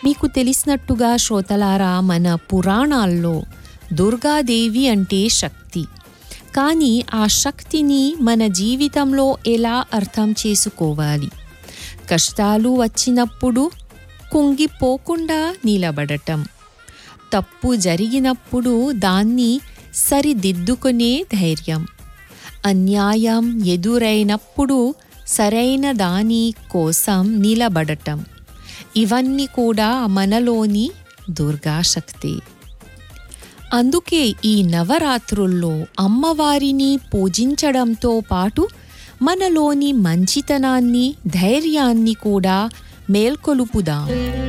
మీకు తెలిసినట్టుగా శ్రోతలారా మన పురాణాల్లో దుర్గాదేవి అంటే శక్తి కానీ ఆ శక్తిని మన జీవితంలో ఎలా అర్థం చేసుకోవాలి కష్టాలు వచ్చినప్పుడు కుంగిపోకుండా నిలబడటం తప్పు జరిగినప్పుడు దాన్ని సరిదిద్దుకునే ధైర్యం అన్యాయం ఎదురైనప్పుడు సరైన దాని కోసం నిలబడటం ఇవన్నీ కూడా మనలోని దుర్గాశక్తి అందుకే ఈ నవరాత్రుల్లో అమ్మవారిని పూజించడంతో పాటు మనలోని మంచితనాన్ని ధైర్యాన్ని కూడా మేల్కొలుపుదాం